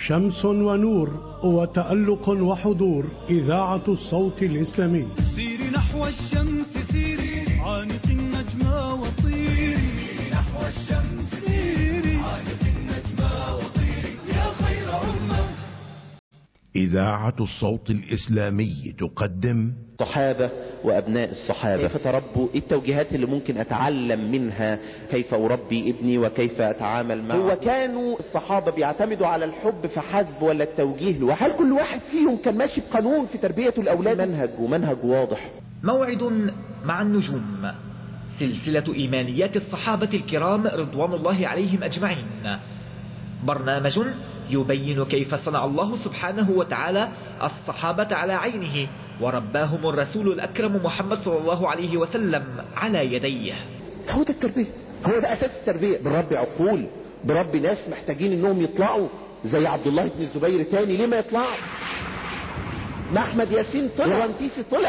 شمس ونور وتألق وحضور إذاعة الصوت الإسلامي سيري نحو الشمس سيري عانق النجم وطيري نحو الشمس سيري عانق النجم وطيري يا خير أمة إذاعة الصوت الإسلامي تقدم الصحابة وأبناء الصحابة كيف تربوا إيه التوجيهات اللي ممكن أتعلم منها كيف أربي ابني وكيف أتعامل معه هو كانوا الصحابة بيعتمدوا على الحب فحسب ولا التوجيه له هل كل واحد فيهم كان ماشي بقانون في تربية الأولاد منهج ومنهج واضح موعد مع النجوم سلسلة إيمانيات الصحابة الكرام رضوان الله عليهم أجمعين برنامج يبين كيف صنع الله سبحانه وتعالى الصحابة على عينه ورباهم الرسول الأكرم محمد صلى الله عليه وسلم على يديه هو ده التربية هو ده أساس التربية بربي عقول بربي ناس محتاجين انهم يطلعوا زي عبد الله بن الزبير تاني ليه ما يطلعوا ما احمد ياسين طلع ورنتيسي طلع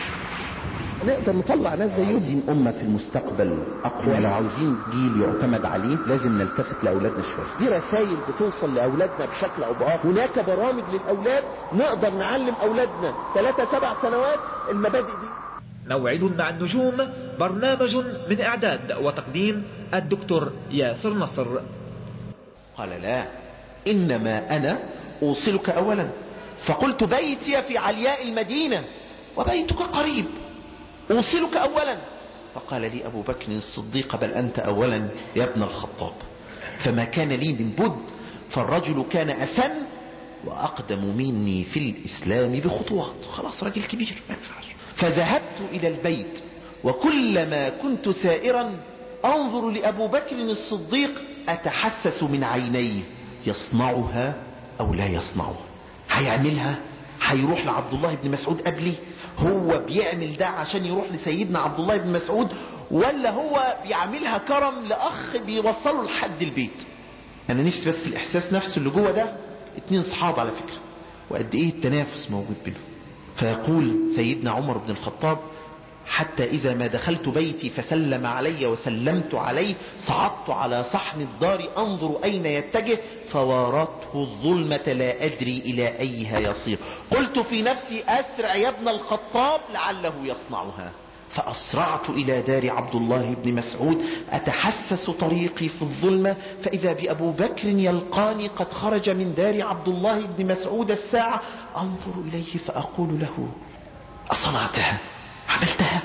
نقدر نطلع ناس زيهم عايزين أمة في المستقبل أقوى لو عاوزين جيل يعتمد عليه لازم نلتفت لأولادنا شوية دي رسائل بتوصل لأولادنا بشكل أو بآخر هناك برامج للأولاد نقدر نعلم أولادنا ثلاثة سبع سنوات المبادئ دي موعد مع النجوم برنامج من إعداد وتقديم الدكتور ياسر نصر قال لا إنما أنا أوصلك أولا فقلت بيتي في علياء المدينة وبيتك قريب أوصلك أولا فقال لي أبو بكر الصديق بل أنت أولا يا ابن الخطاب فما كان لي من بد فالرجل كان أسن وأقدم مني في الإسلام بخطوات خلاص راجل كبير ما ينفعش فذهبت إلى البيت وكلما كنت سائرا أنظر لأبو بكر الصديق أتحسس من عينيه يصنعها أو لا يصنعها هيعملها هيروح لعبد الله بن مسعود قبلي هو بيعمل ده عشان يروح لسيدنا عبد الله بن مسعود ولا هو بيعملها كرم لأخ بيوصله لحد البيت أنا نفسي بس الإحساس نفسه اللي جوه ده اتنين صحاب على فكرة وقد إيه التنافس موجود بينهم فيقول سيدنا عمر بن الخطاب حتى إذا ما دخلت بيتي فسلم علي وسلمت عليه صعدت على صحن الدار أنظر أين يتجه فوارته الظلمة لا أدري إلى أيها يصير قلت في نفسي أسرع يا ابن الخطاب لعله يصنعها فأسرعت إلى دار عبد الله بن مسعود أتحسس طريقي في الظلمة فإذا بأبو بكر يلقاني قد خرج من دار عبد الله بن مسعود الساعة أنظر إليه فأقول له أصنعتها عملتها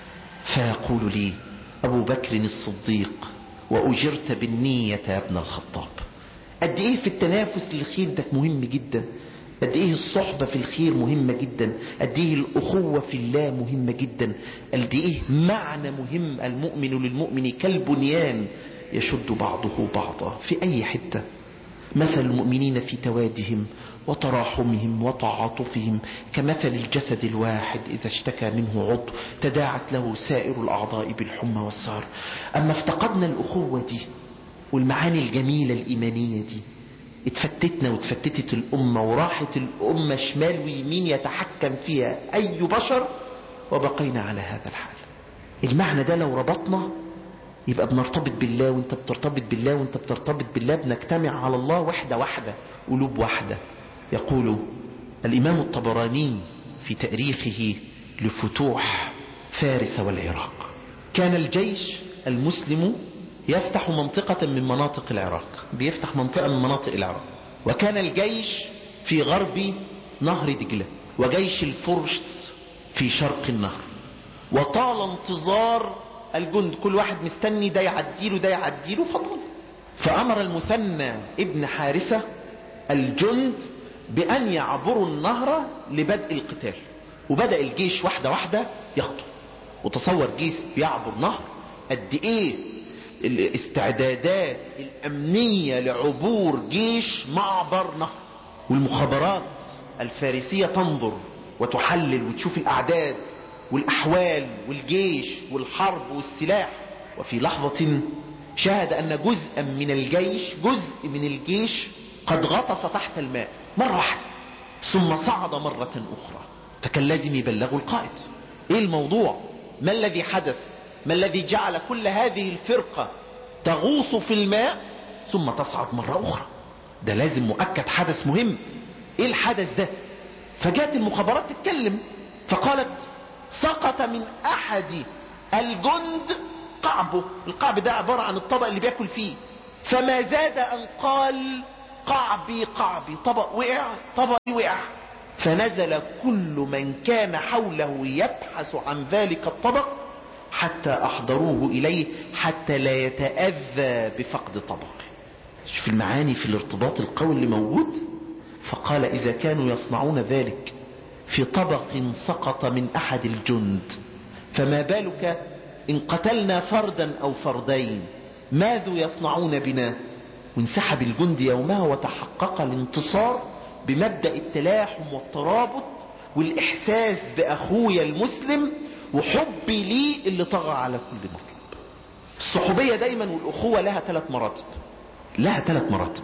فيقول لي أبو بكر الصديق وأجرت بالنية يا ابن الخطاب قد إيه في التنافس للخير ده مهم جدا قد إيه الصحبة في الخير مهمة جدا قد إيه الأخوة في الله مهمة جدا قد إيه معنى مهم المؤمن للمؤمن كالبنيان يشد بعضه بعضا في أي حتة مثل المؤمنين في توادهم وتراحمهم وتعاطفهم كمثل الجسد الواحد إذا اشتكى منه عضو تداعت له سائر الأعضاء بالحمى والسهر أما افتقدنا الأخوة دي والمعاني الجميلة الإيمانية دي اتفتتنا واتفتتت الأمة وراحت الأمة شمال ويمين يتحكم فيها أي بشر وبقينا على هذا الحال المعنى ده لو ربطنا يبقى بنرتبط بالله وانت بترتبط بالله وانت بترتبط بالله بنجتمع على الله وحدة واحدة قلوب واحدة يقول الإمام الطبراني في تاريخه لفتوح فارس والعراق كان الجيش المسلم يفتح منطقة من مناطق العراق بيفتح منطقة من مناطق العراق وكان الجيش في غرب نهر دجلة وجيش الفرس في شرق النهر وطال انتظار الجند كل واحد مستني ده يعديله ده يعديله فضل فأمر المثنى ابن حارثة الجند بأن يعبروا النهر لبدء القتال وبدأ الجيش واحدة واحدة يخطو وتصور جيش بيعبر نهر قد ايه الاستعدادات الأمنية لعبور جيش معبر نهر والمخابرات الفارسية تنظر وتحلل وتشوف الأعداد والأحوال والجيش والحرب والسلاح وفي لحظة شاهد أن جزءا من الجيش جزء من الجيش قد غطس تحت الماء مرة واحدة ثم صعد مرة أخرى فكان لازم يبلغوا القائد ايه الموضوع ما الذي حدث ما الذي جعل كل هذه الفرقة تغوص في الماء ثم تصعد مرة أخرى ده لازم مؤكد حدث مهم ايه الحدث ده فجاءت المخابرات تتكلم فقالت سقط من احد الجند قعبه القعب ده عبارة عن الطبق اللي بياكل فيه فما زاد ان قال قعبي قعبي طبق وقع طبق وقع فنزل كل من كان حوله يبحث عن ذلك الطبق حتى احضروه اليه حتى لا يتأذى بفقد طبق شوف المعاني في الارتباط القوي اللي موجود فقال اذا كانوا يصنعون ذلك في طبق سقط من احد الجند فما بالك ان قتلنا فردا او فردين ماذا يصنعون بنا وانسحب الجند يومها وتحقق الانتصار بمبدأ التلاحم والترابط والاحساس باخويا المسلم وحبي ليه اللي طغى على كل مطلب الصحوبية دايما والاخوة لها ثلاث مراتب لها ثلاث مراتب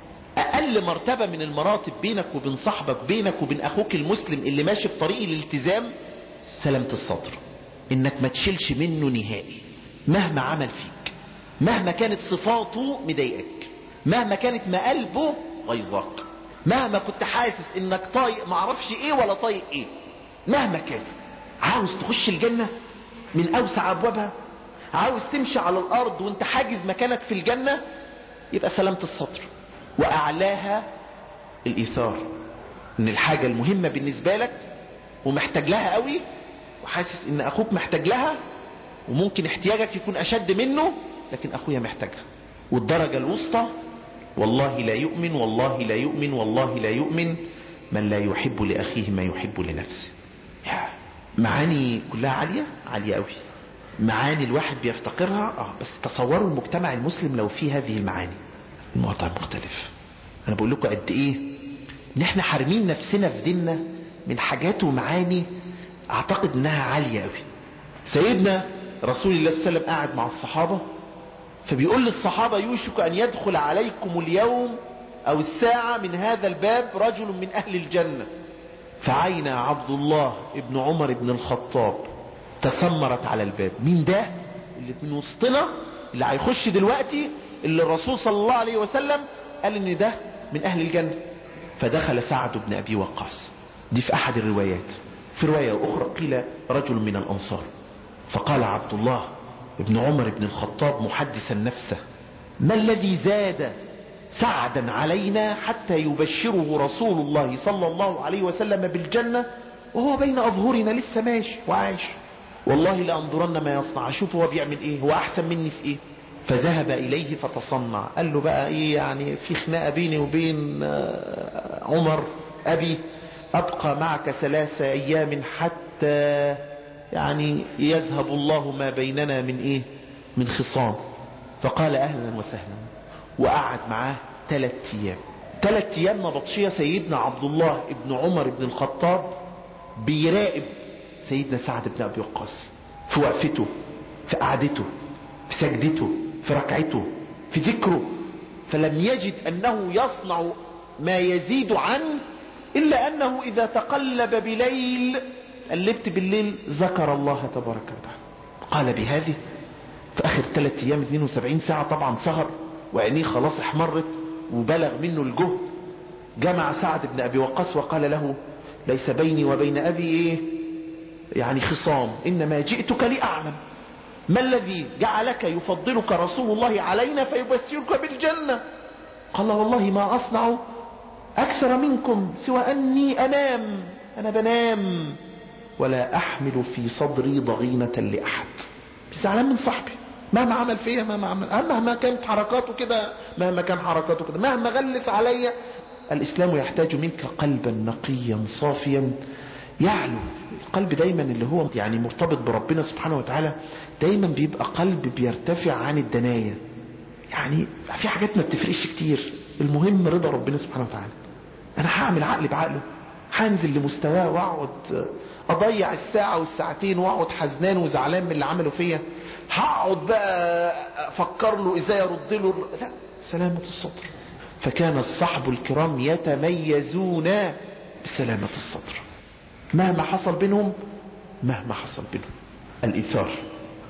اقل مرتبة من المراتب بينك وبين صاحبك بينك وبين اخوك المسلم اللي ماشي في طريق الالتزام سلامة الصدر انك ما تشيلش منه نهائي مهما عمل فيك مهما كانت صفاته مضايقك مهما كانت مقلبه غيظاك مهما كنت حاسس انك طايق معرفش ايه ولا طايق ايه مهما كان عاوز تخش الجنة من اوسع ابوابها عاوز تمشي على الارض وانت حاجز مكانك في الجنة يبقى سلامة الصدر واعلاها الايثار ان الحاجة المهمة بالنسبة لك ومحتاج لها قوي وحاسس ان اخوك محتاج لها وممكن احتياجك يكون اشد منه لكن اخويا محتاجها والدرجة الوسطى والله لا يؤمن والله لا يؤمن والله لا يؤمن من لا يحب لأخيه ما يحب لنفسه يا معاني كلها عالية عالية قوي معاني الواحد بيفتقرها اه بس تصوروا المجتمع المسلم لو فيه هذه المعاني الموضوع مختلف انا بقول لكم قد ايه ان احنا حارمين نفسنا في ديننا من حاجات ومعاني اعتقد انها عالية قوي سيدنا رسول الله صلى الله عليه وسلم قاعد مع الصحابة فبيقول للصحابة يوشك ان يدخل عليكم اليوم او الساعة من هذا الباب رجل من اهل الجنة فعين عبد الله ابن عمر بن الخطاب تسمرت على الباب مين ده اللي من وسطنا اللي هيخش دلوقتي اللي الرسول صلى الله عليه وسلم قال ان ده من اهل الجنة فدخل سعد بن ابي وقاص دي في احد الروايات في رواية اخرى قيل رجل من الانصار فقال عبد الله ابن عمر بن الخطاب محدثا نفسه ما الذي زاد سعدا علينا حتى يبشره رسول الله صلى الله عليه وسلم بالجنة وهو بين أظهرنا لسه ماشي وعايش والله لأنظرن ما يصنع أشوف هو بيعمل إيه هو أحسن مني في إيه فذهب إليه فتصنع قال له بقى إيه يعني في خناقة بيني وبين عمر أبي أبقى معك ثلاث أيام حتى يعني يذهب الله ما بيننا من إيه من خصام فقال أهلا وسهلا وقعد معاه ثلاث ايام ثلاث ايام نبطشية سيدنا عبد الله ابن عمر بن الخطاب بيراقب سيدنا سعد بن ابي وقاص في وقفته في قعدته في سجدته في ركعته في ذكره فلم يجد انه يصنع ما يزيد عنه الا انه اذا تقلب بليل قلبت بالليل ذكر الله تبارك وتعالى قال بهذه في اخر ثلاث ايام 72 ساعة طبعا سهر وعينيه خلاص احمرت وبلغ منه الجهد جمع سعد بن ابي وقاص وقال له ليس بيني وبين ابي ايه يعني خصام انما جئتك لاعلم ما الذي جعلك يفضلك رسول الله علينا فيبشرك بالجنة قال والله ما اصنع اكثر منكم سوى اني انام انا بنام ولا احمل في صدري ضغينة لاحد زعلان من صاحبي مهما عمل فيا مهما عمل مهما كانت حركاته كده مهما كان حركاته كده مهما غلس عليا الاسلام يحتاج منك قلبا نقيا صافيا يعلو القلب دايما اللي هو يعني مرتبط بربنا سبحانه وتعالى دايما بيبقى قلب بيرتفع عن الدنايا يعني في حاجات ما بتفرقش كتير المهم رضا ربنا سبحانه وتعالى انا هعمل عقلي بعقله هنزل لمستواه واقعد اضيع الساعة والساعتين واقعد حزنان وزعلان من اللي عمله فيا هقعد بقى افكر له ازاي ارد له لا سلامة الصدر فكان الصحب الكرام يتميزون بسلامة الصدر مهما حصل بينهم مهما حصل بينهم الايثار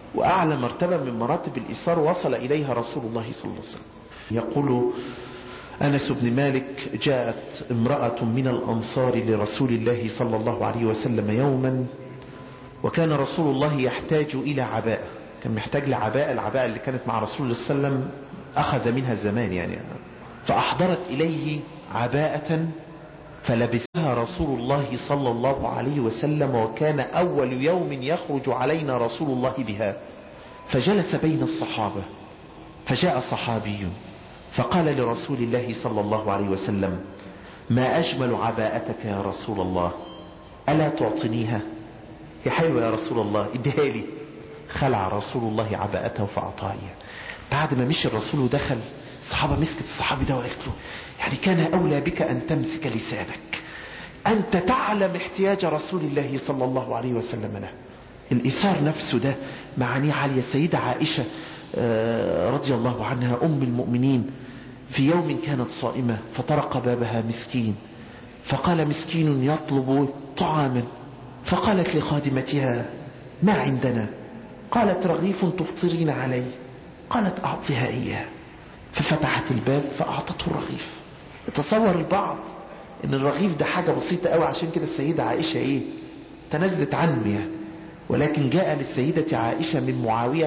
واعلى مرتبة من مراتب الايثار وصل اليها رسول الله صلى الله عليه وسلم يقول أنس بن مالك جاءت امرأة من الأنصار لرسول الله صلى الله عليه وسلم يوما وكان رسول الله يحتاج إلى عباءة كان محتاج لعباءة العباءة اللي كانت مع رسول الله صلى الله عليه وسلم أخذ منها زمان يعني فأحضرت إليه عباءة فلبثها رسول الله صلى الله عليه وسلم وكان أول يوم يخرج علينا رسول الله بها فجلس بين الصحابة فجاء صحابي فقال لرسول الله صلى الله عليه وسلم ما أجمل عباءتك يا رسول الله ألا تعطنيها يا حلوة يا رسول الله اديها لي خلع رسول الله عباءته فأعطاها بعد ما مشي الرسول ودخل الصحابة مسكت الصحابي ده وقالت له يعني كان أولى بك أن تمسك لسانك أنت تعلم احتياج رسول الله صلى الله عليه وسلم له الإثار نفسه ده معانيه عالية السيدة عائشة رضي الله عنها أم المؤمنين في يوم كانت صائمة فطرق بابها مسكين فقال مسكين يطلب طعاما فقالت لخادمتها ما عندنا قالت رغيف تفطرين عليه قالت أعطها إياه ففتحت الباب فأعطته الرغيف تصور البعض ان الرغيف ده حاجة بسيطة قوي عشان كده السيدة عائشة ايه تنزلت عنه يعني ولكن جاء للسيدة عائشة من معاوية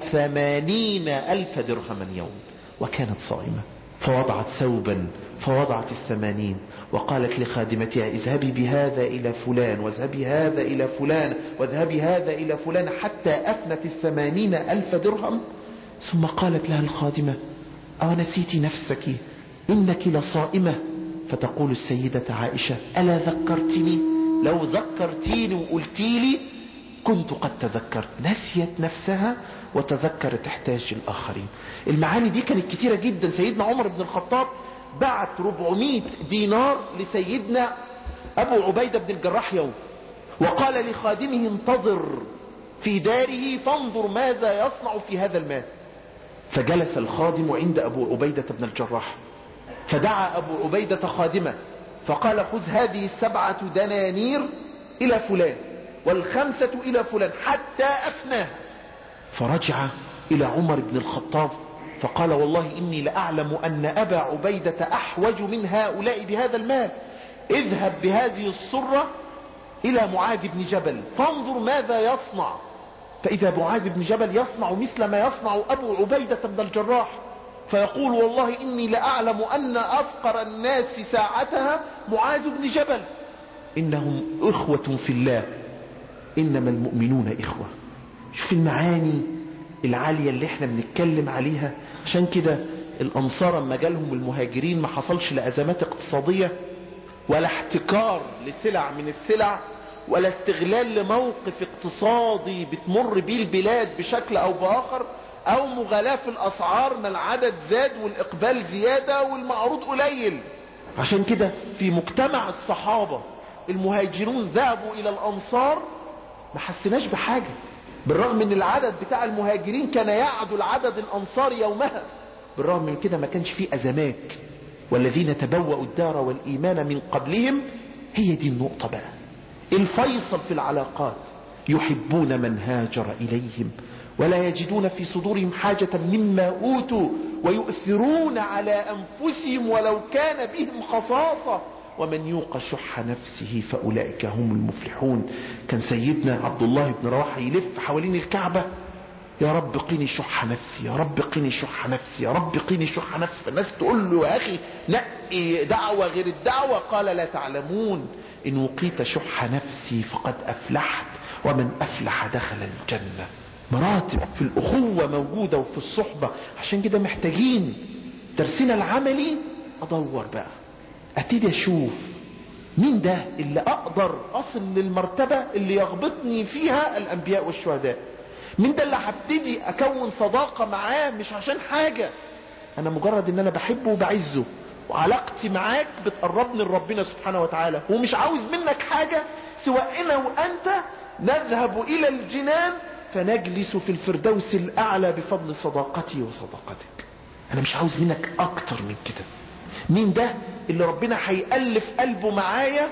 ثمانين ألف درهما يوم وكانت صائمة فوضعت ثوبا فوضعت الثمانين وقالت لخادمتها اذهبي بهذا إلى فلان واذهبي هذا إلى فلان واذهبي هذا إلى فلان حتى أفنت الثمانين ألف درهم ثم قالت لها الخادمة أو نسيت نفسك إنك لصائمة فتقول السيدة عائشة ألا ذكرتني لو ذكرتيني وقلتي لي كنت قد تذكرت نسيت نفسها وتذكرت تحتاج الآخرين المعاني دي كانت كتيرة جدا سيدنا عمر بن الخطاب بعت 400 دينار لسيدنا أبو عبيدة بن الجراح يوم وقال لخادمه انتظر في داره فانظر ماذا يصنع في هذا المال فجلس الخادم عند أبو عبيدة بن الجراح فدعا أبو عبيدة خادمه فقال خذ هذه السبعة دنانير إلى فلان والخمسة إلى فلان حتى أفناها فرجع إلى عمر بن الخطاب فقال والله إني لأعلم أن أبا عبيدة أحوج من هؤلاء بهذا المال اذهب بهذه الصرة إلى معاذ بن جبل فانظر ماذا يصنع فإذا معاذ بن جبل يصنع مثل ما يصنع أبو عبيدة بن الجراح فيقول والله إني لأعلم أن أفقر الناس ساعتها معاذ بن جبل إنهم إخوة في الله إنما المؤمنون إخوة شوف المعاني العالية اللي احنا بنتكلم عليها عشان كده الأنصار اما جالهم المهاجرين ما حصلش لأزمات اقتصادية ولا احتكار لسلع من السلع ولا استغلال لموقف اقتصادي بتمر بيه البلاد بشكل او باخر او مغالاة في الاسعار ما العدد زاد والاقبال زيادة والمعروض قليل عشان كده في مجتمع الصحابة المهاجرون ذهبوا الى الانصار ما حسناش بحاجة بالرغم ان العدد بتاع المهاجرين كان يعدل عدد الانصار يومها بالرغم من كده ما كانش فيه ازمات والذين تبوأوا الدار والايمان من قبلهم هي دي النقطة بقى الفيصل في العلاقات يحبون من هاجر إليهم ولا يجدون في صدورهم حاجة مما أوتوا ويؤثرون على أنفسهم ولو كان بهم خصاصة ومن يوق شح نفسه فأولئك هم المفلحون كان سيدنا عبد الله بن رواحة يلف حوالين الكعبة يا رب قيني شح نفسي يا رب قيني شح نفسي يا رب قيني شح نفسي فالناس تقول له يا أخي نقي دعوة غير الدعوة قال لا تعلمون إن وقيت شح نفسي فقد أفلحت ومن أفلح دخل الجنة مراتب في الأخوة موجودة وفي الصحبة عشان كده محتاجين درسنا العملي أدور بقى أبتدي أشوف مين ده اللي أقدر أصل للمرتبة اللي يغبطني فيها الأنبياء والشهداء مين ده اللي هبتدي أكون صداقة معاه مش عشان حاجة أنا مجرد إن أنا بحبه وبعزه وعلاقتي معاك بتقربني لربنا سبحانه وتعالى ومش عاوز منك حاجة سواء انا وانت نذهب الى الجنان فنجلس في الفردوس الاعلى بفضل صداقتي وصداقتك انا مش عاوز منك اكتر من كده مين ده اللي ربنا هيألف قلبه معايا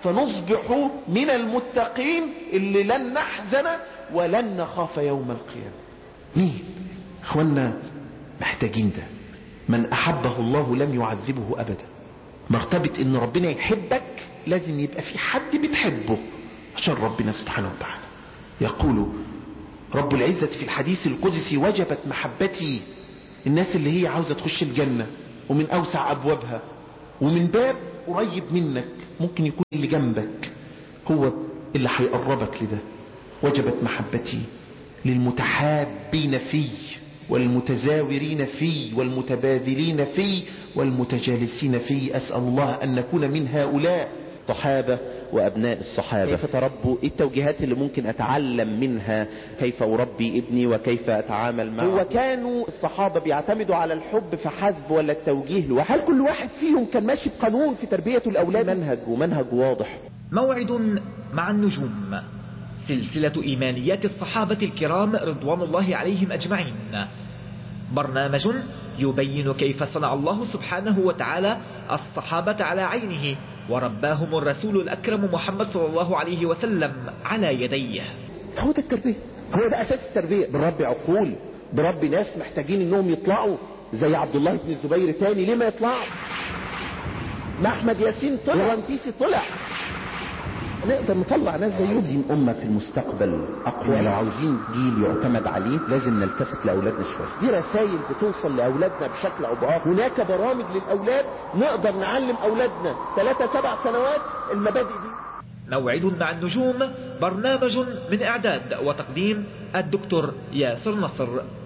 فنصبح من المتقين اللي لن نحزن ولن نخاف يوم القيامة مين اخوانا محتاجين ده من أحبه الله لم يعذبه أبدا مرتبة ان ربنا يحبك لازم يبقى في حد بتحبه عشان ربنا سبحانه وتعالى يقول رب العزة في الحديث القدسي وجبت محبتي الناس اللي هي عاوزة تخش الجنة ومن أوسع أبوابها ومن باب قريب منك ممكن يكون اللي جنبك هو اللي هيقربك لده وجبت محبتي للمتحابين فيه والمتزاورين فيه والمتبادلين فيه والمتجالسين فيه أسأل الله أن نكون من هؤلاء الصحابة وأبناء الصحابة كيف تربوا إيه التوجيهات اللي ممكن أتعلم منها كيف أربي ابني وكيف أتعامل معه هو كانوا الصحابة بيعتمدوا على الحب فحسب ولا التوجيه له هل كل واحد فيهم كان ماشي بقانون في تربية الأولاد منهج ومنهج واضح موعد مع النجوم سلسلة إيمانيات الصحابة الكرام رضوان الله عليهم أجمعين برنامج يبين كيف صنع الله سبحانه وتعالى الصحابة على عينه ورباهم الرسول الأكرم محمد صلى الله عليه وسلم على يديه هو ده التربية هو ده أساس التربية بربي عقول بربي ناس محتاجين انهم يطلعوا زي عبد الله بن الزبير تاني ليه ما يطلعوا ما احمد ياسين طلع ورنتيسي طلع نقدر نطلع ناس زيهم عايزين أمة في المستقبل أقوى لو عاوزين جيل يعتمد عليه لازم نلتفت لأولادنا شوية دي رسائل بتوصل لأولادنا بشكل أو بآخر هناك برامج للأولاد نقدر نعلم أولادنا ثلاثة سبع سنوات المبادئ دي موعد مع النجوم برنامج من إعداد وتقديم الدكتور ياسر نصر